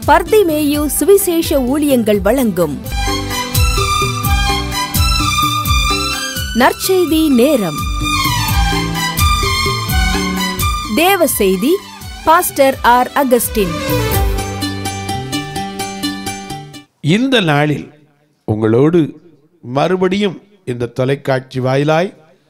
பர்திமேயு சுவிசேஷ ஊழியங்கள் வழங்கும் நற்செய்தி நேரம் தேவ செய்தி பாஸ்டர் ஆர் அகஸ்டின் இந்த நாளில் உங்களோடு மறுபடியும் இந்த தொலைக்காட்சி வாயிலாய்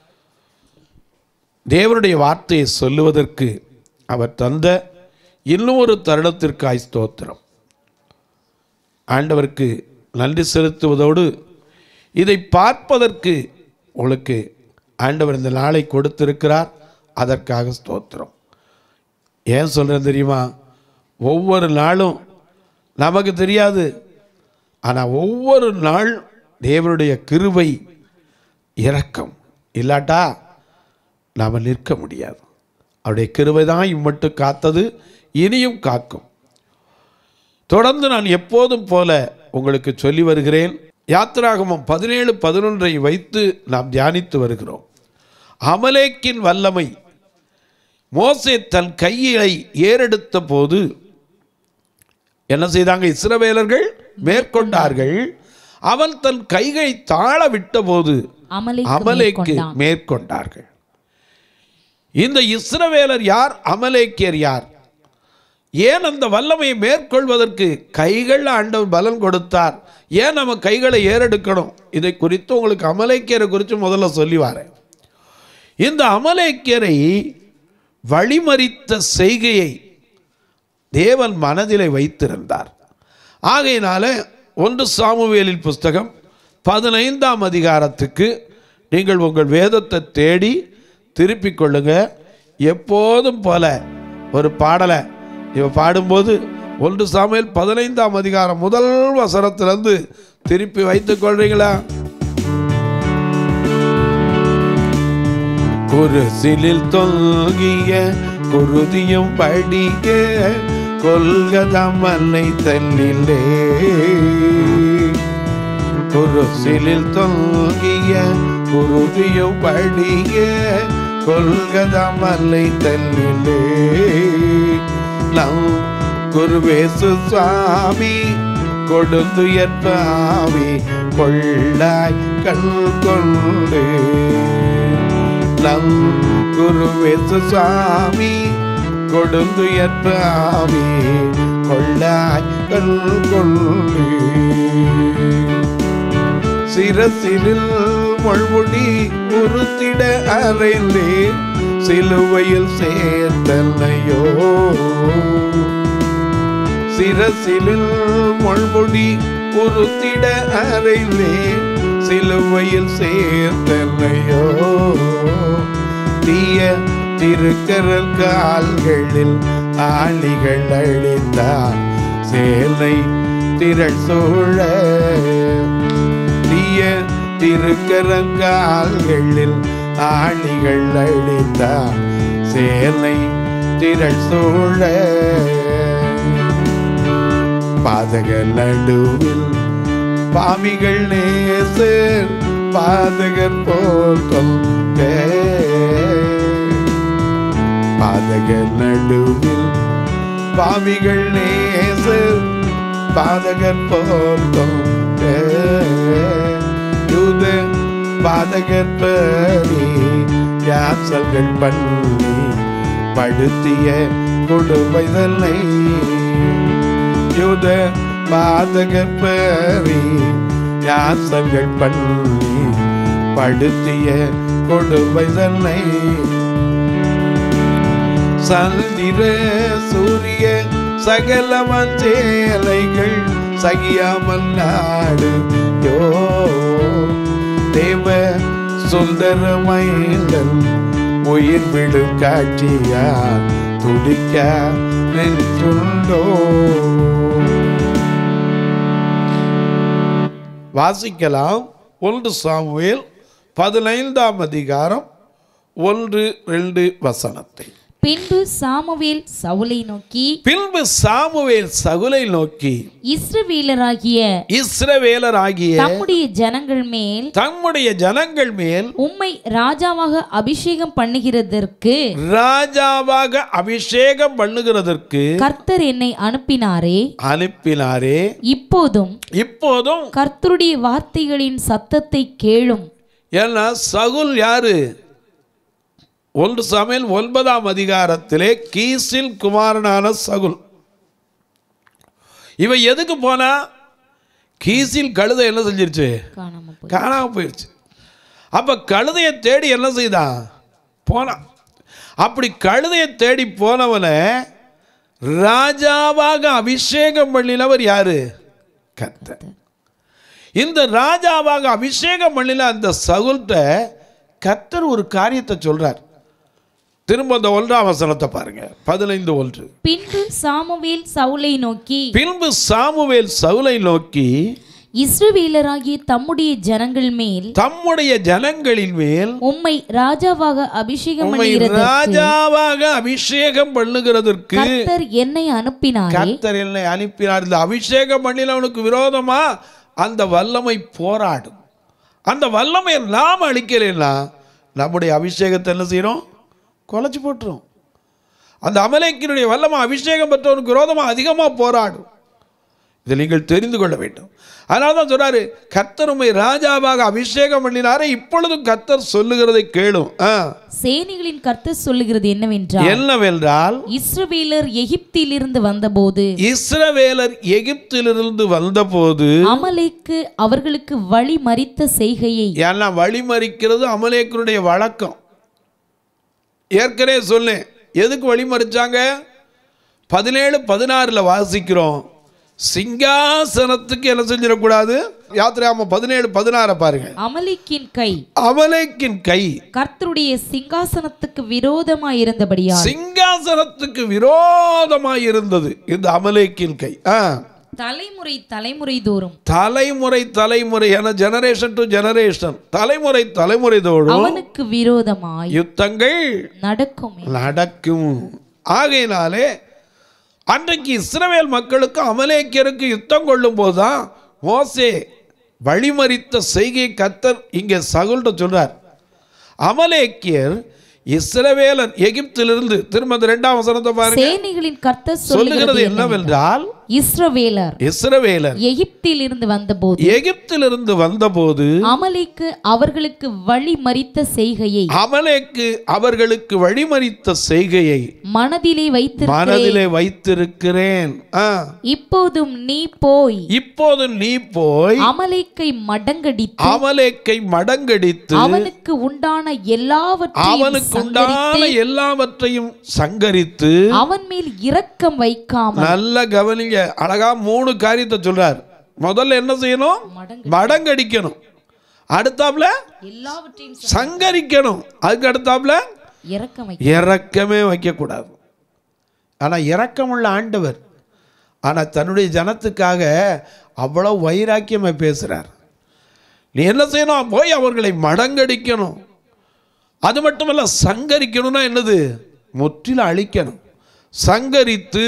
தேவனுடைய வார்த்தையை சொல்லுவதற்கு அவர் தந்த இன்னொரு தருணத்திற்காய் ஸ்தோத்திரம் ஆண்டவருக்கு நன்றி செலுத்துவதோடு இதை பார்ப்பதற்கு உங்களுக்கு ஆண்டவர் இந்த நாளை கொடுத்திருக்கிறார் அதற்காக ஸ்தோத்திரம் ஏன் சொல்கிறேன் தெரியுமா ஒவ்வொரு நாளும் நமக்கு தெரியாது ஆனால் ஒவ்வொரு நாள் தேவனுடைய கிருபை இரக்கம் இல்லாட்டா நாம் நிற்க முடியாது அவருடைய கிருபை தான் இம்மட்டும் காத்தது இனியும் காக்கும் தொடர்ந்து நான் எப்போதும் போல உங்களுக்கு சொல்லி வருகிறேன் யாத்திராகமம் பதினேழு பதினொன்றை வைத்து நாம் தியானித்து வருகிறோம் அமலேக்கின் வல்லமை மோசே தன் கையை ஏறெடுத்த போது என்ன செய்தாங்க இஸ்ரவேலர்கள் மேற்கொண்டார்கள் அவன் தன் கைகளை தாழ விட்ட போது அமலேக்கு அமலேக்கு மேற்கொண்டான். மேற்கொண்டார்கள் இந்த இஸ்ரவேலர் யார் அமலேக்கியர் யார் ஏன் அந்த வல்லமையை மேற்கொள்வதற்கு கைகள் ஆண்டவர் பலன் கொடுத்தார் ஏன் நம்ம கைகளை ஏறெடுக்கணும் இதை குறித்து உங்களுக்கு அமலேக்கியரை குறித்து முதல்ல சொல்லி வரேன் இந்த அமலேக்கியரை வழிமறித்த செய்கையை தேவன் மனதிலே வைத்திருந்தார் ஆகையினால ஒன்று சாமுவேலில் புஸ்தகம் பதினைந்தாம் அதிகாரத்துக்கு நீங்கள் உங்கள் வேதத்தை தேடி திருப்பிக் கொள்ளுங்க எப்போதும் போல ஒரு பாடலை இவ பாடும்போது ஒன்று சாமுவேல் பதினைந்தாம் அதிகாரம் முதல் வசனத்திலிருந்து திருப்பி வைத்துக் கொள்றீங்களா குருசிலில் தொங்கிய குருதியும் படிக்க கொல்கதமல்லை தன்னிலே குருசிலில் தொங்கிய குருதியும் படிக்க கொல்கதமல்லை தன்னிலே நம் குருவேசு சுவாமி கொடுந்துயர்த்தாவி கொள்ளாய் கண் கொண்டு நம் குருவேசு சுவாமி கொடுந்துயர்த்தாவி கொள்ளாய் கண் கொண்டு சிரசிலில் மொழ்முடி உறுத்திட அறைந்தே சிலுவையில் சேர்த்தல்லையோ சிரசிலில் மொழ்முடி உறுத்திட அறைந்தே சிலுவையில் சேர்த்தல்லையோ தீய திருக்கரல் கால்களில் ஆளிகள் அழித்தார் சேலை திரள் சூழ தீய திருக்கரங்கால்களில் ஆணிகள் அழித்தார் சேலை திரள் சூழ பாதகர் நடுவில் பாவிகள் நேசர் பாதகர் போல் தொங்க பாதகர் நடுவில் பாவிகள் நேசர் பாதகர் போல் தொங்க யூத பாதகர் பரி யாசல்கள் பண்ணி படுத்திய கொடுமைதல்லை யூத பாதகர் பரி யாசல்கள் பண்ணி படுத்திய கொடுமைதல்லை சந்திர சூரிய சகலவன் சேலைகள் சகியாமல் நாடு யோ தேவ சுந்தரமைந்தன் உயிர் விடும் காட்சியா துடிக்க நின்றுண்டோ வாசிக்கலாம் ஒன்று சாமுவேல் பதினைந்தாம் அதிகாரம் ஒன்று ரெண்டு வசனத்தை பின்பு சாமுவேல் சவுலை நோக்கி பின்பு சாமுவேல் சகுலை நோக்கி இஸ்ரவேலராகிய இஸ்ரவேலராகிய தம்முடைய ஜனங்கள் மேல் தம்முடைய ஜனங்கள் மேல் உம்மை ராஜாவாக அபிஷேகம் பண்ணுகிறதற்கு ராஜாவாக அபிஷேகம் பண்ணுகிறதற்கு கர்த்தர் என்னை அனுப்பினாரே அனுப்பினாரே இப்போதும் இப்போதும் கர்த்தருடைய வார்த்தைகளின் சத்தத்தை கேளும் ஏன்னா சகுல் யாரு ஒன்று சமையல் ஒன்பதாம் அதிகாரத்திலே கீசில் குமாரனான சகுல் இவன் எதுக்கு போனா கீசில் கழுதை என்ன செஞ்சிருச்சு காணாம போய் காணாம போயிடுச்சு அப்ப கழுதையை தேடி என்ன செய்தான் போனான் அப்படி கழுதையை தேடி போனவனை ராஜாவாக அபிஷேகம் பண்ணினவர் யாரு கர்த்தர் இந்த ராஜாவாக அபிஷேகம் பண்ணின அந்த சகுல்கிட்ட கர்த்தர் ஒரு காரியத்தை சொல்றார் திரும்ப அந்த ஒன்றாம் வசனத்தை பாருங்க பதினைந்து ஒன்று பின்பு சாமுவேல் சவுலை நோக்கி பின்பு சாமுவேல் சவுலை நோக்கி இஸ்ரவேலராகிய தம்முடைய ஜனங்கள் மேல் தம்முடைய ஜனங்களின் மேல் உம்மை ராஜாவாக அபிஷேகம் உம்மை பண்ணுகிறதற்கு ராஜாவாக அபிஷேகம் பண்ணுகிறதற்கு கர்த்தர் என்னை அனுப்பினாரே கர்த்தர் என்னை அனுப்பினார் இந்த அபிஷேகம் பண்ணினவனுக்கு விரோதமா அந்த வல்லமை போராடும் அந்த வல்லமை நாம் அழிக்கலைன்னா நம்முடைய அபிஷேகத்தை என்ன செய்யறோம் குலைச்சு போட்டுரும் அந்த அமலேக்கினுடைய வல்லமை அபிஷேகம் பெற்றவனுக்கு விரோதமா அதிகமா போராடும் இதை நீங்கள் தெரிந்து கொள்ள வேண்டும் அதனால தான் சொல்றாரு கர்த்தர் உம்மை ராஜாவாக அபிஷேகம் பண்ணினாரே இப்பொழுதும் கர்த்தர் சொல்லுகிறதை கேளும் ஆ. சேனைகளின் கர்த்தர் சொல்லுகிறது என்னவென்றால் என்னவென்றால் இஸ்ரவேலர் எகிப்திலிருந்து வந்தபோது இஸ்ரவேலர் எகிப்திலிருந்து வந்தபோது அமலேக்கு அவர்களுக்கு வழி மறித்த செய்கையை ஏன்னா வழிமறிக்கிறது அமலேக்கருடைய வழக்கம் ஏற்கனவே சொன்னேன் எதுக்கு வழிமறிச்சாங்க பதினேழு பதினாறில் வாசிக்கிறோம் சிங்காசனத்துக்கு என்ன செஞ்சிடக்கூடாது யாத்திராம பதினேழு பதினாறை பாருங்க அமலேக்கின் கை அமலேக்கின் கை கர்த்தருடைய சிங்காசனத்துக்கு விரோதமாய் இருந்தபடியால் சிங்காசனத்துக்கு விரோதமாய் இருந்தது இந்த அமலேக்கின் கை ஆ தலைமுறை தலைமுறை தோறும் தலைமுறை தலைமுறை என ஜெனரேஷன் டு ஜெனரேஷன் தலைமுறை தலைமுறை தோறும் அவனுக்கு விரோதமாய் யுத்தங்கள் நடக்குமே நடக்கும் ஆகையினாலே அன்றைக்கு இஸ்ரவேல் மக்களுக்கு அமலேக்கியருக்கு யுத்தம் கொள்ளும் போதுதான் மோசே வழிமறித்த செய்கை கத்தர் இங்கே சகுல்ட்ட சொல்றார் அமலேக்கியர் இஸ்ரவேலன் எகிப்திலிருந்து திரும்ப அந்த இரண்டாம் வசனத்தை பாருங்க சேனைகளின் கர்த்தர் சொல்லுகிறது சொல்லுகிறது என்னவென்றால் இஸ்ரவேலர் இஸ்ரவேலர் எகிப்திலிருந்து வந்தபோது எகிப்திலிருந்து வந்தபோது அமலேக்கு அவர்களுக்கு வழி மறித்த செய்கையை அமலேக்கு அவர்களுக்கு வழிமறித்த செய்கையை மனதிலே வைத்திருக்கிறேன் மனதிலே வைத்திருக்கிறேன் ஆ. இப்போதும் நீ போய் இப்போது நீ போய் அமலேக்கை மடங்கடித்து அமலேக்கை மடங்கடித்து அவனுக்கு உண்டான எல்லாவற்றையும் அவனுக்கு உண்டான எல்லாவற்றையும் சங்கரித்து அவன் மேல் இரக்கம் வைக்காமல் நல்ல கவனிங்க அழகா மூணு காரியத்தை சொல்றார் முதல்ல என்ன செய்யணும் மடங்கு மடங்கடிக்கணும் அடுத்தாப்புல எல்லாவற்றையும் சங்கரிக்கணும் அதுக்கு அடுத்தாப்புல இரக்கம் வை இறக்கமே வைக்கக்கூடாது ஆனால் இரக்கமுள்ள ஆண்டவர் ஆனால் தன்னுடைய ஜனத்துக்காக அவ்வளோ வைராக்கியமாக பேசுகிறார் நீ என்ன செய்யணும் போய் அவர்களை மடங்கடிக்கணும் அது மட்டுமல்ல சங்கரிக்கணும்னா என்னது முற்றிலும் அழிக்கணும் சங்கரித்து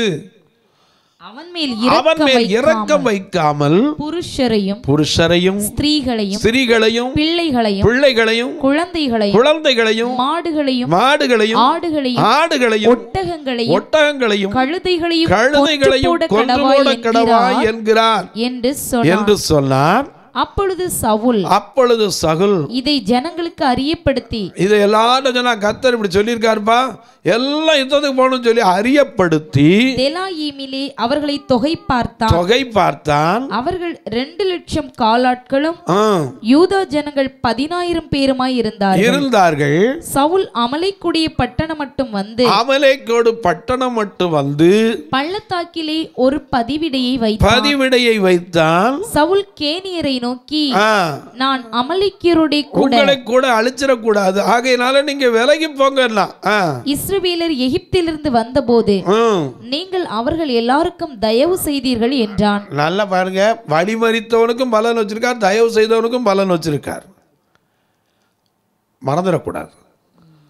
அவன் மேல் அவன் இரக்கம் மேல் வைக்காமல் இரக்கம் வைக்காமல் புருஷரையும் புருஷரையும் ஸ்திரீகளையும் ஸ்திரீகளையும் பிள்ளைகளையும் பிள்ளைகளையும் குழந்தைகளையும் குழந்தைகளையும் மாடுகளையும் மாடுகளையும் ஆடுகளையும் ஆடுகளையும் ஒட்டகங்களையும் ஒட்டகங்களையும் கழுதைகளையும் கழுதைகளையும் கொன்று கொன்று போட போட கடவா கடவா என்கிறார் என்று சொன்னான் என்று சொன்னார் அப்பொழுது சவுல் அப்பொழுது சகுல் இதை ஜனங்களுக்கு அறியப்படுத்தி இதை எல்லாரும் சொன்னா கத்தர் இப்படி சொல்லியிருக்காருப்பா எல்லாம் யுத்தத்துக்கு போகணும்னு சொல்லி அறியப்படுத்தி தெலாயீமிலே அவர்களை தொகை பார்த்தான் தொகை பார்த்தான் அவர்கள் ரெண்டு லட்சம் காலாட்களும் ஆ, யூதா ஜனங்கள் பதினாயிரம் பேருமாய் இருந்தார்கள் இருந்தார்கள் சவுல் அமலைக்குடிய பட்டணம் மட்டும் வந்து அமலேக்கோடு பட்டணம் மட்டும் வந்து பள்ளத்தாக்கிலே ஒரு பதிவிடையை வைத்தான் பதிவிடையை வைத்தான் சவுல் கேனியரை நோக்கி ஆ, நான் அமலைக்கியருடைய கூட உங்களை கூட அழிச்சிடக்கூடாது ஆகையினால நீங்க விலகி போங்கன்னா ஆ, இஸ்ரவேலர் எகிப்திலிருந்து வந்தபோது ம். நீங்கள் அவர்கள் எல்லாருக்கும் தயவு செய்தீர்கள் என்றான் நல்லா பாருங்க வழிமறித்தவனுக்கும் பலன் வச்சிருக்கார் தயவு செய்தவனுக்கும் பலன் வச்சிருக்கார் மறந்துடக்கூடாது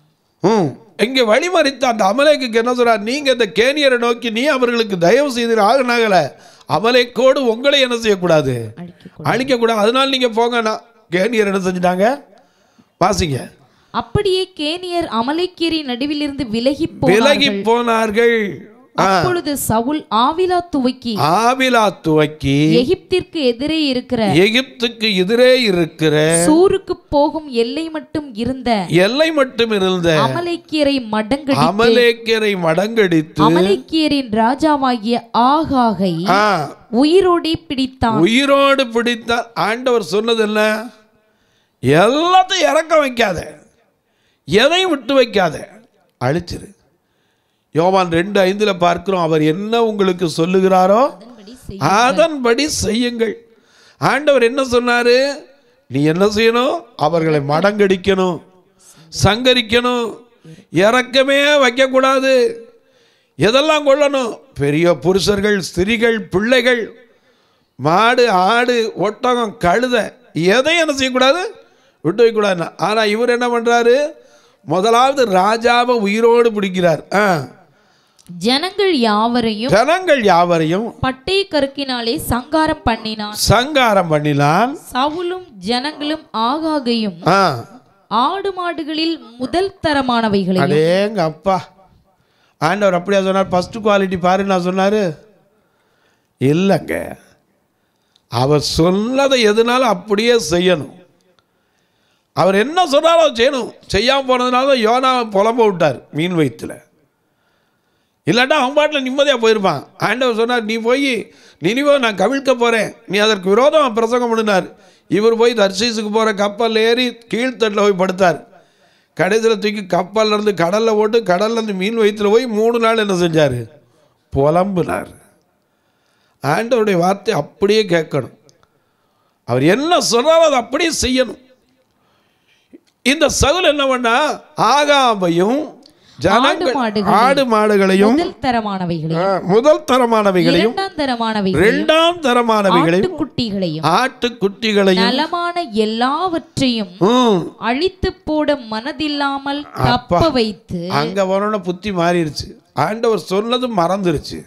ம் இங்கே வழிமறித்த அந்த அமலேக்கு என்ன சொல்றார் நீங்க இந்த கேனியரை நோக்கி நீ அவர்களுக்கு தயவு செய்து ஆகனாகல அமலேக்கோடு உங்களை என்ன செய்யக்கூடாது அழிக்கக்கூடாது. அழிக்கக்கூடாது அதனால நீங்க போங்கண்ணா கேனியர் என்ன செஞ்சிட்டாங்க வாசிங்க அப்படியே கேனியர் அமலேக்கியரின் நடுவிலிருந்து விலகி விலகி போனார்கள் போனார்கள் ஆ, அப்பொழுது சவுல் ஆவிலா துவக்கி ஆவிலா துவக்கி எகிப்திற்கு எதிரே இருக்கிற எகிப்துக்கு எதிரே இருக்கிற சூருக்கு போகும் எல்லை மட்டும் இருந்த எல்லை மட்டும் இருந்த அமலேக்கியரை மடங்கடி அமலேக்கியரை மடங்கடித்து அமலேக்கியரின் ராஜாவாகிய ஆகாகை ஆ, உயிரோடே பிடித்தான் உயிரோடு பிடித்த ஆண்டவர் சொன்னது என்ன எல்லாத்தையும் இறக்க வைக்காத எதையும் விட்டு வைக்காத அழிச்சிரு யோவான் ரெண்டு ஐந்துல பார்க்கிறோம் அவர் என்ன உங்களுக்கு சொல்லுகிறாரோ அதன்படி செய்யுங்கள் ஆண்டவர் என்ன சொன்னாரு நீ என்ன செய்யணும் அவர்களை மடங்கடிக்கணும் சங்கரிக்கணும் இறக்கமே வைக்கக்கூடாது எதெல்லாம் கொள்ளணும் பெரிய புருஷர்கள் ஸ்திரிகள் பிள்ளைகள் மாடு ஆடு ஒட்டகம் கழுதை எதையும் என்ன செய்யக்கூடாது விட்டு வைக்கக்கூடாது ஆனால் இவர் என்ன பண்ணுறாரு முதலாவது ராஜாவை உயிரோடு பிடிக்கிறார் ஆ ஜனங்கள் யாவரையும் ஜனங்கள் யாவரையும் பட்டை கருக்கினாலே சங்காரம் பண்ணினான் சங்காரம் பண்ணினான் சவுலும் ஜனங்களும் ஆகாகையும் ஆ ஆடு மாடுகளில் முதல் தரமானவைகளையும் அடேங்க அப்பா ஆண்டவர் அப்படியா சொன்னார் ஃபஸ்ட்டு குவாலிட்டி பாரு நான் சொன்னார் இல்லைங்க அவர் சொன்னதை எதுனாலும் அப்படியே செய்யணும் அவர் என்ன சொன்னாலும் அதை செய்யணும் செய்யாமல் போனதுனால தான் யோனாவை புலம்ப விட்டார் மீன் வயிற்றுல இல்லாட்டா அவன் பாட்டில் நிம்மதியாக போயிருப்பான் ஆண்டவர் சொன்னார் நீ போய் நினைவோ நான் கவிழ்க்க போகிறேன் நீ அதற்கு விரோதம் பிரசங்கம் பண்ணினார் இவர் போய் தர்சீஸுக்கு போகிற கப்பலில் ஏறி கீழ்த்தட்டில் போய் படுத்தார் கடைசியில் தூக்கி கப்பல்ல இருந்து கடலில் போட்டு கடல்ல இருந்து மீன் வயிற்றுல போய் மூணு நாள் என்ன செஞ்சார் புலம்புனார் ஆண்டவருடைய வார்த்தை அப்படியே கேட்கணும் அவர் என்ன சொல்றாரோ அதை அப்படியே செய்யணும் இந்த சவுல் என்ன பண்ணா ஆகாமையும் ஜனங்கள் மாடுகளையும், ஆடு மாடுகளையும் முதல் தரமானவைகளையும் ஆ, முதல் தரமானவைகளையும் இரண்டாம் தரமானவைகளையும் இரண்டாம் தரமானவைகளையும் ஆட்டுக்குட்டிகளையும் ஆட்டுக்குட்டிகளையும் நலமான எல்லாவற்றையும் ம், அழித்து போட மனதில்லாமல் தப்ப வைத்து அங்க வரணும் புத்தி மாறிடுச்சு ஆண்டவர் சொன்னது மறந்துருச்சு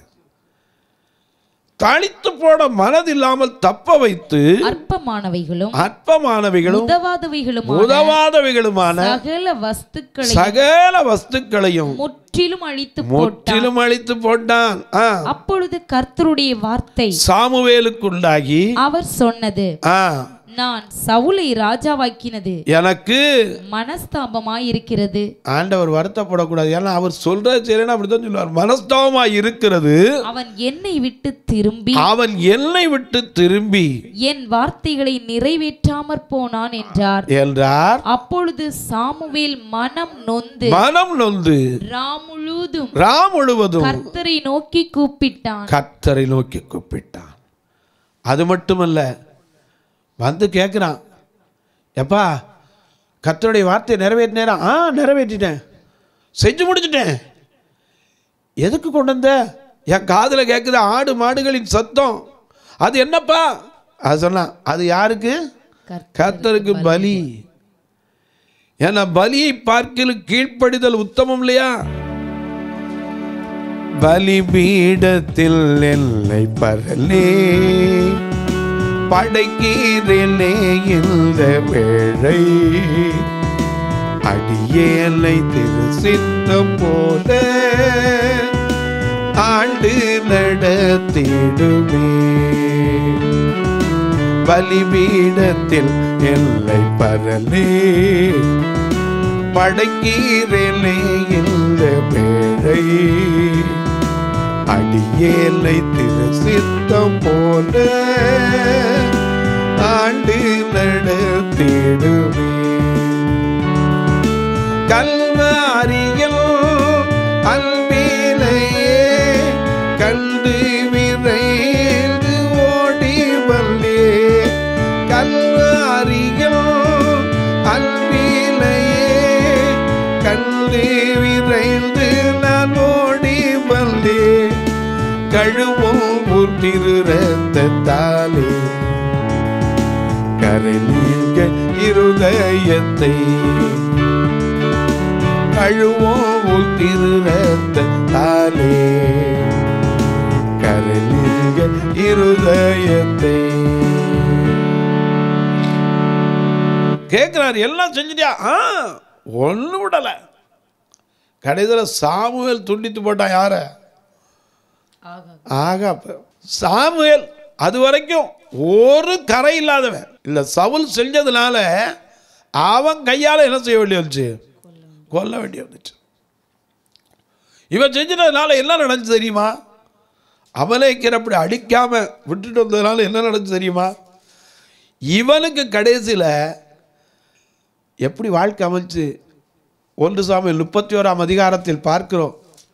தளித்து போட மனதில்லாமல் தப்ப வைத்து அற்பமானவைகளும் அற்பமானவைகளும் உதவாதவைகளும் உதவாதவைகளுமான சகல வஸ்துக்களை சகல வஸ்துக்களையும் முற்றிலும் அழித்து போட்டான் முற்றிலும் அழித்து போட்டான் ஆ. அப்பொழுது கர்த்தருடைய வார்த்தை சாமுவேலுக்குண்டாகி அவர் சொன்னது ஆ, நான் சவுலை ராஜாவாக்கினது எனக்கு மனஸ்தாபமாயிருக்கிறது ஆண்டவர் வருத்தப்படக்கூடாது ஏன்னா அவர் சொல்றது சரியான அப்படித்தான் சொல்லுவார் மனஸ்தாபமா இருக்கிறது அவன் என்னை விட்டு திரும்பி அவன் என்னை விட்டு திரும்பி என் வார்த்தைகளை நிறைவேற்றாமற் போனான் என்றார் என்றார் அப்பொழுது சாமுவேல் மனம் நொந்து மனம் நொந்து ராம் முழுதும் ரா முழுவதும் கர்த்தரை நோக்கி கூப்பிட்டான் கர்த்தரை நோக்கி கூப்பிட்டான் அது மட்டுமல்ல வந்து கேட்குறான் எப்பா கர்த்தருடைய வார்த்தையை நிறைவேற்றினேரா ஆ நிறைவேற்றிட்டேன் செஞ்சு முடிச்சிட்டேன் எதுக்கு கொண்டு வந்த என் காதில் கேட்குது ஆடு மாடுகளின் சத்தம் அது என்னப்பா அது சொன்னான் அது யாருக்கு கர்த்தருக்கு பலி ஏன்னா பலியை பார்க்கல கீழ்ப்படிதல் உத்தமம் இல்லையா பலிபீடத்தில் என்னை பரலே படைக்கிறேனே இந்த வேளை அடியேனை திருசித்தம் போல ஆண்டு நடத்திடுமே பலிபீடத்தில் என்னை பரலே படைக்கிறேனே இந்த வேளை அடியேலை திருசித்தம் போல ஆண்டு நடத்திடுமே கல்வாரியில் அன்பிலையே கண்டு விரைந்து ஓடி வந்தே கல்வாரியில் அன்பிலையே கண்டு விரைந்து நான் ஓடி வந்தே கழுவும் ஊற்றிரு ரத்தத்தாலே கரை நீங்க இருதயத்தை கழுவோம் உன் திரு ரத்தத்தாலே கரலிருக இருதயத்தை கேட்கிறார் எல்லாம் செஞ்சுட்டியா ஆ ஒன்றும் விடலை கடைசியில் சாமுவேல் துண்டித்து போட்டான் யார ஆகா சாமுவேல் அது வரைக்கும் ஒரு கரை இல்லாதவன் இல்லை சவுல் செஞ்சதுனால அவன் கையால் என்ன செய்ய வேண்டி வந்துச்சு கொல்ல வேண்டி வந்துச்சு இவன் செஞ்சதுனால என்ன நடந்துச்சு தெரியுமா அமலேக்கர் அப்படி அடிக்காம விட்டுட்டு வந்ததுனால என்ன நடந்துச்சு தெரியுமா இவனுக்கு கடைசியில் எப்படி வாழ்க்கை அமைச்சு ஒன்று சாமியில் முப்பத்தி ஓராம் அதிகாரத்தில் பார்க்கிறோம்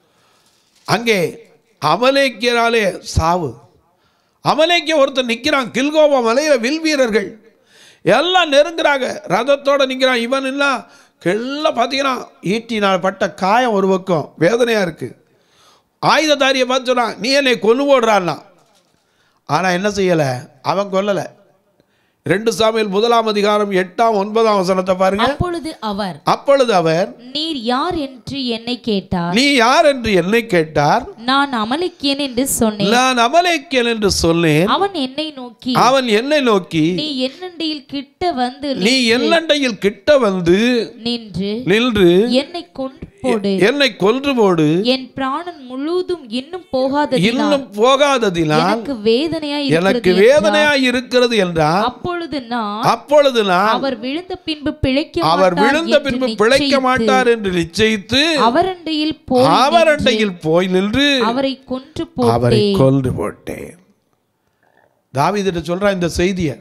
அங்கே அமலேக்கியராலே சாவு அமலேக்கிய ஒருத்தன் நிற்கிறான் கில்கோபா மலையில் வில் வீரர்கள் எல்லாம் நெருங்குறாங்க ரதத்தோட நிற்கிறான் இவன் எல்லாம் எல்லாம் பார்த்தீங்கன்னா ஈட்டினால் பட்ட காயம் ஒரு பக்கம் வேதனையாக இருக்குது ஆயுததாரியை பார்த்து சொன்னான் நீ என்னை கொண்டு போடுறான்னா ஆனால் என்ன செய்யலை அவன் கொல்லலை ரெண்டு சாமியில் முதலாம் அதிகாரம் எட்டாம் ஒன்பதாம் வசனத்தை பாருங்க அப்பொழுது அவர் அப்பொழுது அவர் நீர் யார் என்று என்னை கேட்டார் நீ யார் என்று என்னை கேட்டார் நான் அமலிக்கேன் என்று சொன்னேன் நான் அமலேக்கியன் என்று சொன்னேன் அவன் என்னை நோக்கி அவன் என்னை நோக்கி நீ என்னண்டையில் கிட்ட வந்து நீ எல்லண்டையில் கிட்ட வந்து நின்று நின்று என்னை கொண்டு போடு என்னை கொன்று போடு என் பிராணன் முழுவதும் இன்னும் போகாததினால் இன்னும் போகாததினால் எனக்கு வேதனையா எனக்கு இருக்கிறது வேதனையாய் இருக்கிறது என்றார் அப்பொழுது நான் அப்பொழுது நான் அவர் விழுந்த பின்பு பிழைக்க அவர் மாட்டார் விழுந்த என்று பின்பு பிழைக்க நிச்சயித்து, மாட்டார் என்று நிச்சயித்து அவரண்டையில் போய் அவர் நின்று அண்டையில் போய் நின்று அவரை கொன்று அவரை போட்டேன் கொன்று போட்டேன் தாவீதிட்ட சொல்றான் இந்த செய்தியை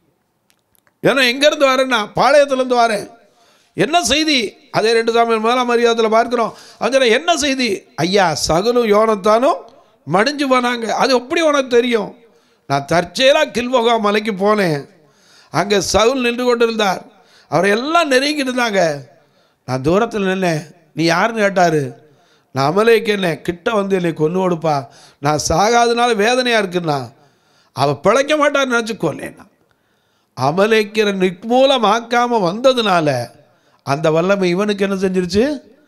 ஏன்னா எங்கேருந்து வரேன்னா பாளையத்துலேருந்து வரேன் என்ன செய்தி அதே ரெண்டு சாமியார் முதலாம் மரியாதையில் பார்க்குறோம் அதில் என்ன செய்தி ஐயா சகுலும் யோனத்தானும் மடிஞ்சு போனாங்க அது எப்படி உனக்கு தெரியும் நான் தற்செயலாக கில்வகா மலைக்கு போனேன் அங்கே சவுல் நின்று கொண்டிருந்தார் அவரை எல்லாம் நெருங்கிட்டு இருந்தாங்க நான் தூரத்தில் நின்னேன் நீ யாருன்னு கேட்டார் நான் அமலேக்கு என்ன கிட்ட வந்து என்னை கொண்டு கொடுப்பா நான் சாகாதனால வேதனையாக இருக்குன்னா அவள் பிழைக்க மாட்டான்னு நினச்சி கொல்லேன் அமலேக்கிற நிர்மூலமாக்காம வந்ததுனால அந்த வல்லமை இவனுக்கு என்ன செஞ்சிருச்சு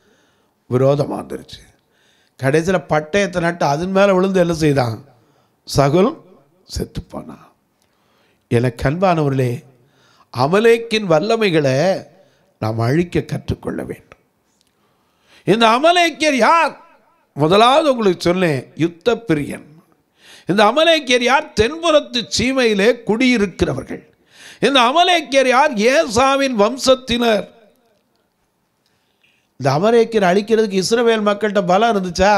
விரோதமாக வந்துருச்சு கடைசியில் பட்டயத்தை நட்டு அதன் மேலே விழுந்து என்ன செய்தான் சகுல் செத்து போனான் எனக்கு அன்பானவர்களே அமலேக்கின் வல்லமைகளை நாம் அழிக்க கற்றுக்கொள்ள வேண்டும் இந்த அமலேக்கியர் யார் முதலாவது உங்களுக்கு சொன்னேன் யுத்த பிரியன் இந்த அமலேக்கியர் யார் தென்புறத்து சீமையிலே குடியிருக்கிறவர்கள் இந்த அமலேக்கியர் யார் ஏசாவின் வம்சத்தினர் இந்த அமலேக்கியர் அழிக்கிறதுக்கு இஸ்ரவேல் மக்கள்கிட்ட பலம் இருந்துச்சா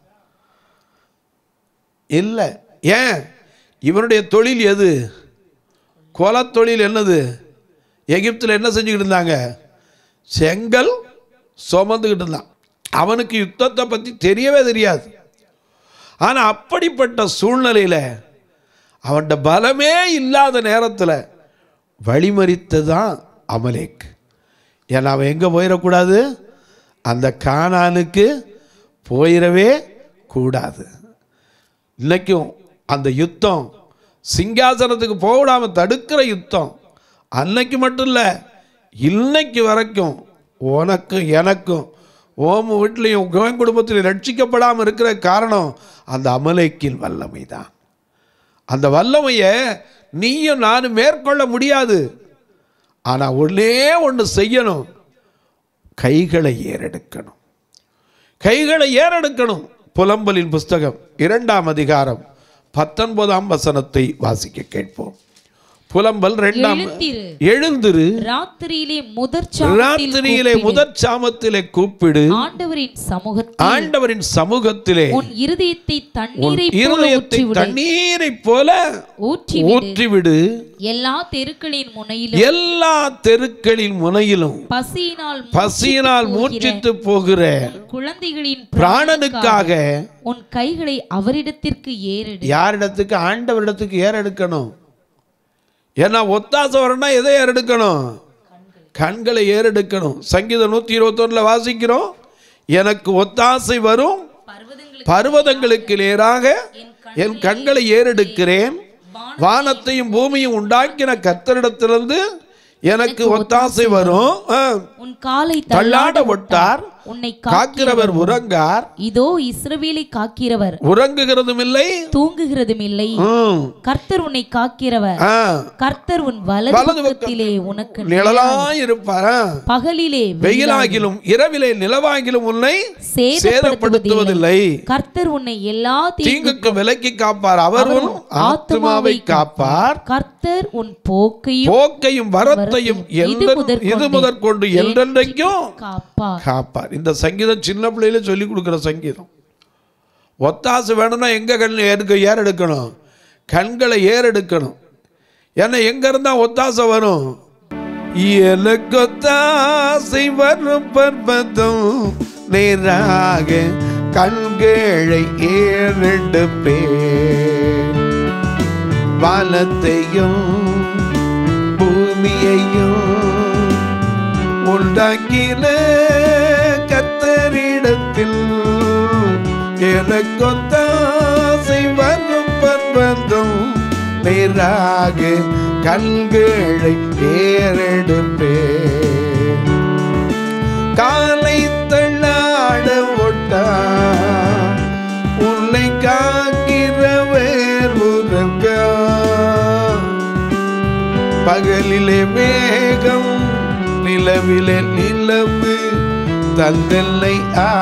இல்லை ஏன் இவனுடைய தொழில் எது கொலத்தொழில் என்னது எகிப்தில் என்ன செஞ்சுக்கிட்டு இருந்தாங்க செங்கல் சுமந்துக்கிட்டு இருந்தான் அவனுக்கு யுத்தத்தை பற்றி தெரியவே தெரியாது ஆனால் அப்படிப்பட்ட சூழ்நிலையில் அவன்கிட்ட பலமே இல்லாத நேரத்தில் வழிமறித்தது தான் அமலேக் ஏன்னா அவன் எங்கே போயிடக்கூடாது அந்த கானானுக்கு போயிடவே கூடாது இன்னைக்கும் அந்த யுத்தம் சிங்காசனத்துக்கு போடாமல் தடுக்கிற யுத்தம் அன்னைக்கு மட்டும் இல்லை இன்னைக்கு வரைக்கும் உனக்கும் எனக்கும் ஓம் வீட்லேயும் உன் குடும்பத்திலையும் ரட்சிக்கப்படாமல் இருக்கிற காரணம் அந்த அமலேக்கின் வல்லமை தான் அந்த வல்லமையை நீயும் நானும் மேற்கொள்ள முடியாது ஆனால் ஒன்றே ஒன்று செய்யணும் கைகளை ஏறெடுக்கணும் கைகளை ஏறெடுக்கணும் புலம்பலின் புஸ்தகம் இரண்டாம் அதிகாரம் பத்தொன்பதாம் வசனத்தை வாசிக்க கேட்போம் புலம்பல் ரெண்டாம் எழுந்திரு எழுந்திரு ராத்திரியிலே முதற் ராத்திரியிலே முதற் சாமத்திலே கூப்பிடு ஆண்டவரின் சமூகத்தில் ஆண்டவரின் சமூகத்திலே உன் இருதயத்தை உன் தண்ணீரை போல இருதயத்தை ஊற்றிவிடு தண்ணீரைப் போல ஊற்றிவிடு ஊற்றிவிடு எல்லா தெருக்களின் முனையிலும் எல்லா தெருக்களின் முனையிலும் பசியினால் பசியினால் மூச்சித்து போகிற குழந்தைகளின் பிராணனுக்காக உன் கைகளை அவரிடத்திற்கு ஏறெடு யாரிடத்துக்கு ஆண்டவரிடத்துக்கு ஏறெடுக்கணும் ஏன்னா ஒத்தாசை வரணும்னா எதை ஏறெடுக்கணும் கண்களை ஏறெடுக்கணும் சங்கீதம் நூற்றி இருபத்தொன்னில் வாசிக்கிறோம் எனக்கு ஒத்தாசை வரும் பர்வதங்களுக்கு நேராக என் கண்களை ஏறெடுக்கிறேன் வானத்தையும் பூமியும் உண்டாக்கின கத்தரிடத்திலிருந்து எனக்கு ஒத்தாசை வரும் ஆ. உன் காலை தள்ளாட விட்டார் உன்னை காக்கிறவர் உறங்கார் இதோ இஸ்ரவேலை காக்கிறவர் உறங்குகிறதும் இல்லை தூங்குகிறதும் இல்லை ம். கர்த்தர் உன்னை காக்கிறவர் ஆ, கர்த்தர் உன் வலது வலது பக்கத்திலே உனக்கு நிழலாய் இருப்பாரா பகலிலே வெயிலாகிலும் இரவிலே நிலவாகிலும் உன்னை சேதப்படுத்துவதில்லை சேதப்படுத்துவதில்லை கர்த்தர் உன்னை எல்லா தீ தீங்குக்கு விலக்கி காப்பார் அவர் உன் ஆத்மாவை காப்பார் கர்த்தர் உன் போக்கையும் போக்கையும் வரத்தையும் இது எந்த முதற்கொண்டு இது முதற்கொண்டு என்றென்றைக்கும் காப்பார் காப்பார் இந்த சங்கீதம் சின்ன பிள்ளையில சொல்லி கொடுக்குற சங்கீதம் ஒத்தாசு வேணும்னா எங்க கண் ஏற்க ஏர் எடுக்கணும் கண்களை ஏர் எடுக்கணும் ஏன்னா எங்க இருந்தா ஒத்தாசை வரும் எனக்கு ஒத்தாசை வரும் பர்வதம் நேராக கண்களை ஏறெடுப்பே வானத்தையும் பூமியையும் உண்டாக்கின கத்தரிடத்தில் எனக்கொத்தாசை வரும் பர்வதம் நேராக கண்களை ஏறெடுப்பே காலை தள்ளாட ஒட்டா உன்னை காக்கிறவர் உறங்கா பகலிலே மேகம் நிலவிலே நிலவு தந்தெல்லை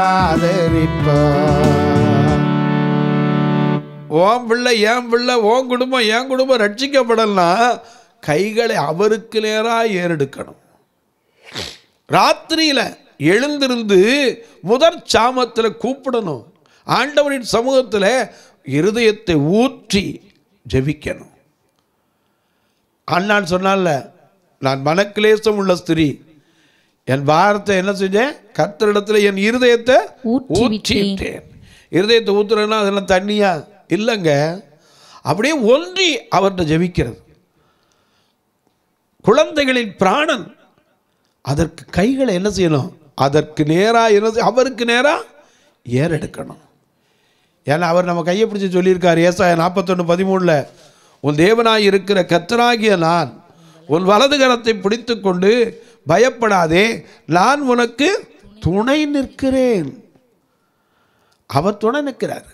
ஆதரிப்பார் ஓம் பிள்ளை என் பிள்ளை ஓன் குடும்பம் என் குடும்பம் ரட்சிக்கப்படலாம் கைகளை அவருக்கு நேராக ஏறெடுக்கணும் ராத்திரியில எழுந்திருந்து முதற் சாமத்தில் கூப்பிடணும் ஆண்டவரின் சமூகத்தில் இருதயத்தை ஊற்றி ஜெபிக்கணும் அண்ணான் சொன்னால நான் மனக்கிலேசம் உள்ள ஸ்திரீ என் பாரத்தை என்ன செஞ்சேன் கர்த்தரிடத்துல என் இருதயத்தை ஊற்றி ஊற்றிட்டேன் இருதயத்தை ஊத்துறேன்னா அதெல்லாம் தண்ணியா இல்லைங்க அப்படியே ஒன்றி அவர்கிட்ட ஜெபிக்கிறது குழந்தைகளின் பிராணன் அதற்கு கைகளை என்ன செய்யணும் அதற்கு நேராக என்ன செய்- அவருக்கு நேராக ஏறெடுக்கணும் ஏன்னா அவர் நம்ம கையை பிடிச்சி சொல்லியிருக்கார் ஏசாய நாற்பத்தொன்று பதிமூணில் உன் தேவனாய் இருக்கிற கத்தராகிய நான் உன் வலது கரத்தை பிடித்து கொண்டு பயப்படாதே நான் உனக்கு துணை நிற்கிறேன் அவர் துணை நிற்கிறார்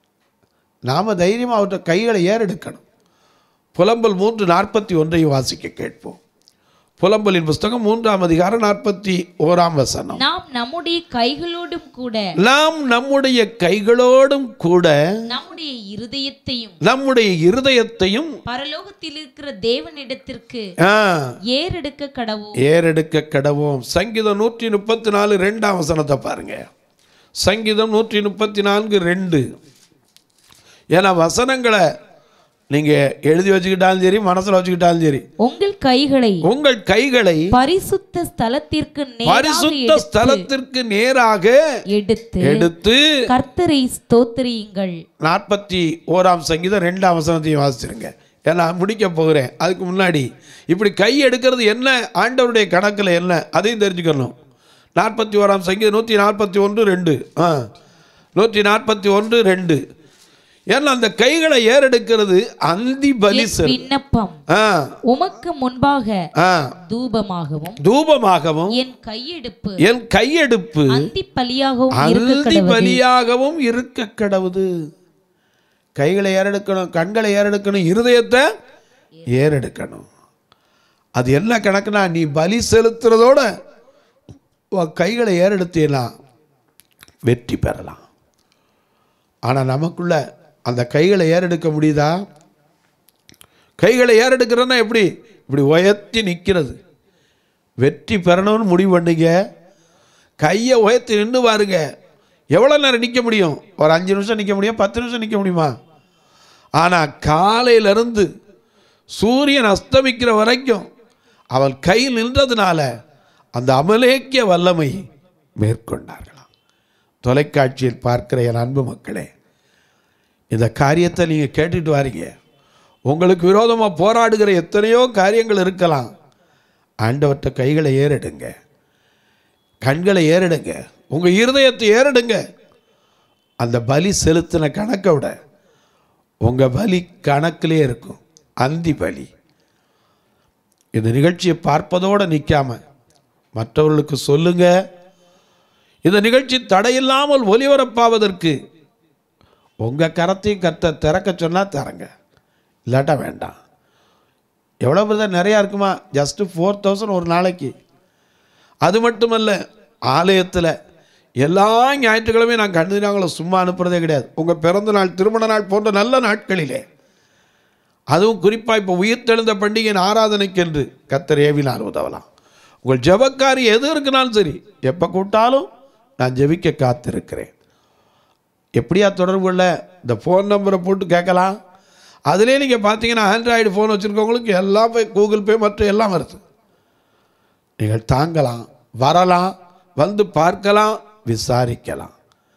நாம் தைரியமாக அவர்கிட்ட கைகளை ஏறெடுக்கணும் புலம்பல் மூன்று நாற்பத்தி ஒன்றையும் வாசிக்க கேட்போம் புலம்பலின் புஸ்தகம் மூன்றாம் அதிகாரம் நாற்பத்தி ஓராம் வசனம் நாம் நம்முடைய கைகளோடும் கூட நாம் நம்முடைய கைகளோடும் கூட நம்முடைய இருதயத்தையும் நம்முடைய இருதயத்தையும் பரலோகத்தில் இருக்கிற தேவனிடத்திற்கு ஆ, ஏறெடுக்க கடவும் ஏறெடுக்க கடவோம் சங்கீதம் நூற்றி முப்பத்தி நாலு ரெண்டாம் வசனத்தை பாருங்க சங்கீதம் நூற்றி முப்பத்தி நான்கு ரெண்டு ஏன்னா வசனங்களை நீங்கள் எழுதி வச்சுக்கிட்டாலும் சரி மனசில் வச்சுக்கிட்டாலும் சரி உங்கள் கைகளை உங்கள் கைகளை பரிசுத்த ஸ்தலத்திற்கு நேராக பரிசுத்த எடுத்து- ஸ்தலத்திற்கு நேராக எடுத்து எடுத்து கர்த்தரை ஸ்தோத்திரியுங்கள் நாற்பத்தி ஓராம் சங்கீதம் ரெண்டாம் வசனத்தையும் வாசிச்சிருங்க ஏன்னா முடிக்க போகிறேன் அதுக்கு முன்னாடி இப்படி கை எடுக்கிறது என்ன ஆண்டவருடைய கணக்கில் என்ன அதையும் தெரிஞ்சுக்கணும் நாற்பத்தி ஓராம் சங்கீதம் நூற்றி நாற்பத்தி ஒன்று ரெண்டு ஆ நூற்றி நாற்பத்தி ஒன்று ரெண்டு ஏன்னா அந்த கைகளை ஏறெடுக்கிறது அந்தி பலி என் செல் விண்ணப்பம் ஆ உமக்கு முன்பாக ஆ தூபமாகவும் தூபமாகவும் என் கையெடுப்பு என் கையெடுப்பு அந்தி பலியாகவும் இருக்க அந்தி கடவுது பலியாகவும் இருக்க கடவுது கைகளை ஏறெடுக்கணும் கண்களை ஏறெடுக்கணும் இருதயத்தை ஏறெடுக்கணும் அது என்ன கணக்குனா நீ பலி செலுத்துறதோட உன் கைகளை ஏறெடுத்தீனா வெற்றி பெறலாம் ஆனால் நமக்குள்ள அந்த கைகளை ஏறெடுக்க முடியுதா கைகளை ஏறெடுக்கிறதுனா எப்படி இப்படி உயர்த்தி நிற்கிறது வெற்றி பெறணும்னு முடிவு பண்ணீங்க கையை உயர்த்தி நின்று பாருங்க எவ்வளோ நேரம் நிற்க முடியும் ஒரு அஞ்சு நிமிஷம் நிற்க முடியும் பத்து நிமிஷம் நிற்க முடியுமா ஆனால் காலையிலிருந்து சூரியன் அஸ்தமிக்கிற வரைக்கும் அவள் கை நின்றதுனால அந்த அமலேக்கிய வல்லமை மேற்கொண்டார்களாம் தொலைக்காட்சியில் பார்க்கிற என் அன்பு மக்களே இந்த காரியத்தை நீங்கள் கேட்டுட்டு வாரீங்க உங்களுக்கு விரோதமாக போராடுகிற எத்தனையோ காரியங்கள் இருக்கலாம் ஆண்டவர்கிட்ட கைகளை ஏறெடுங்க கண்களை ஏறெடுங்க உங்கள் இருதயத்தை ஏறெடுங்க அந்த பலி செலுத்தின கணக்கை விட உங்கள் பலி கணக்கிலே இருக்கும் அந்தி பலி இந்த நிகழ்ச்சியை பார்ப்பதோடு நிற்காம மற்றவர்களுக்கு சொல்லுங்க இந்த நிகழ்ச்சி தடையில்லாமல் ஒலிபரப்பாவதற்கு உங்கள் கரத்தையும் கத்த திறக்க சொன்னால் திறங்க இல்லாட்டா வேண்டாம் எவ்வளோ பிரதர் நிறையா இருக்குமா ஜஸ்ட்டு ஃபோர் தௌசண்ட் ஒரு நாளைக்கு அது மட்டுமல்ல ஆலயத்தில் எல்லா ஞாயிற்றுக்கிழமையும் நான் கண்டு நாங்களும் சும்மா அனுப்புறதே கிடையாது உங்கள் பிறந்த நாள் திருமண நாள் போன்ற நல்ல நாட்களிலே அதுவும் குறிப்பாக இப்போ உயிர்த்தெழுந்த பண்டிகையின் ஆராதனைக்கென்று கத்தர் ஏவினார் உதவலாம் உங்கள் ஜெபக்காரி எது இருக்குனாலும் சரி எப்போ கூப்பிட்டாலும் நான் ஜெபிக்க காத்திருக்கிறேன் எப்படியா தொடர்பு கொள்ள இந்த ஃபோன் நம்பரை போட்டு கேட்கலாம் அதிலே நீங்கள் பார்த்தீங்கன்னா ஆண்ட்ராய்டு ஃபோன் வச்சுருக்கவங்களுக்கு எல்லாம் போய் கூகுள் பே மற்ற எல்லாம் வருது நீங்கள் தாங்கலாம் வரலாம் வந்து பார்க்கலாம் விசாரிக்கலாம்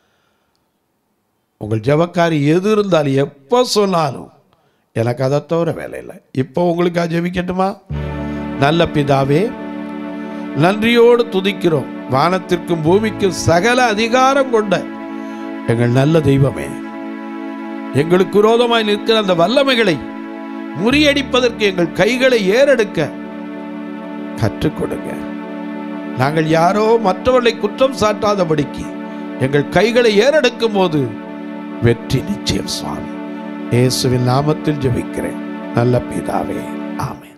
உங்கள் ஜெபக்காரி எது இருந்தாலும் எப்போ சொன்னாலும் எனக்கு அதை தவிர வேலை இல்லை இப்போ உங்களுக்காக ஜெபிக்கட்டுமா நல்ல பிதாவே நன்றியோடு துதிக்கிறோம் வானத்திற்கும் பூமிக்கும் சகல அதிகாரம் கொண்ட எங்கள் நல்ல தெய்வமே எங்களுக்கு விரோதமாய் நிற்கிற அந்த வல்லமைகளை முறியடிப்பதற்கு எங்கள் கைகளை ஏறெடுக்க கற்றுக் கொடுங்க நாங்கள் யாரோ மற்றவர்களை குற்றம் சாட்டாதபடிக்கு எங்கள் கைகளை ஏறெடுக்கும் போது வெற்றி நிச்சயம் சுவாமி இயேசுவின் நாமத்தில் ஜெபிக்கிறேன் நல்ல பிதாவே ஆமென்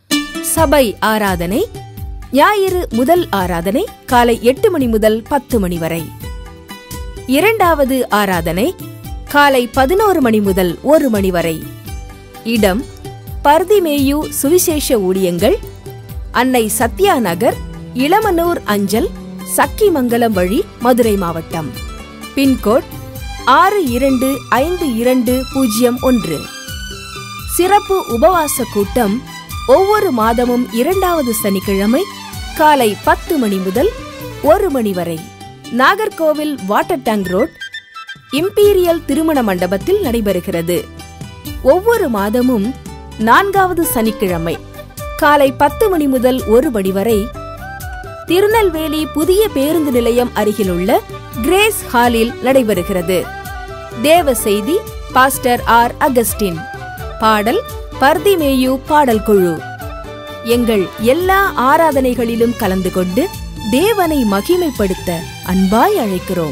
சபை ஆராதனை ஞாயிறு முதல் ஆராதனை காலை எட்டு மணி முதல் பத்து மணி வரை இரண்டாவது ஆராதனை காலை பதினோரு மணி முதல் ஒரு மணி வரை இடம் பர்திமேயு சுவிசேஷ ஊழியங்கள் அன்னை சத்யா நகர் இளமனூர் அஞ்சல் சக்கிமங்கலம் வழி மதுரை மாவட்டம் பின்கோட் ஆறு இரண்டு ஐந்து இரண்டு பூஜ்ஜியம் ஒன்று சிறப்பு உபவாச கூட்டம் ஒவ்வொரு மாதமும் இரண்டாவது சனிக்கிழமை காலை பத்து மணி முதல் ஒரு மணி வரை Nagercoil water tank road Imperial திருமண மண்டபத்தில் நடைபெறுகிறது ஒவ்வொரு மாதமும் நான்காவது சனிக்கிழமை காலை பத்து மணி முதல் ஒரு மணி வரை திருநெல்வேலி புதிய பேருந்து நிலையம் அருகிலுள்ள கிரேஸ் ஹாலில் நடைபெறுகிறது தேவ செய்தி பாஸ்டர் ஆர் அகஸ்டின் பாடல் பர்திமேயு பாடல் குழு எங்கள் எல்லா ஆராதனைகளிலும் கலந்து கொண்டு தேவனை மகிமைப்படுத்த அன்பாய் அழைக்கிறோம்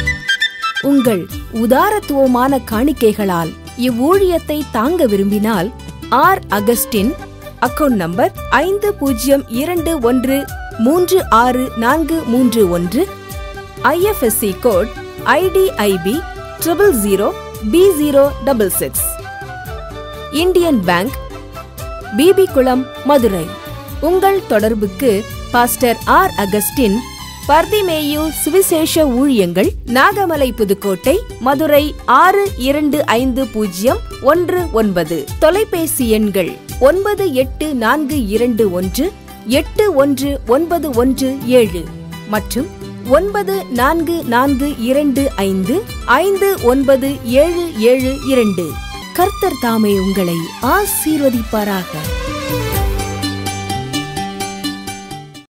உங்கள் உதாரத்துவமான காணிக்கைகளால் இவ்வூழியத்தை தாங்க விரும்பினால் ஆர் அகஸ்டின் அக்கவுண்ட் நம்பர் ஐந்து பூஜ்ஜியம் இரண்டு ஒன்று மூன்று ஆறு நான்கு மூன்று ஒன்று IFSC code IDIB triple zero B zero double six Indian bank BB Kulam Madurai உங்கள் தொடர்புக்கு பாஸ்டர் ஆர் அகஸ்டின் பர்திமேயு சுவிசேஷ ஊழியங்கள் நாகமலை புதுக்கோட்டை மதுரை ஆறு இரண்டு ஐந்து பூஜ்ஜியம் ஒன்று ஒன்பது தொலைபேசி எண்கள் ஒன்பது எட்டு நான்கு இரண்டு ஒன்று எட்டு ஒன்று ஒன்பது ஒன்று ஏழு மற்றும் ஒன்பது நான்கு நான்கு இரண்டு ஐந்து ஐந்து ஒன்பது ஏழு ஏழு இரண்டு கர்த்தர் தாமே உங்களை ஆசீர்வதிப்பாராக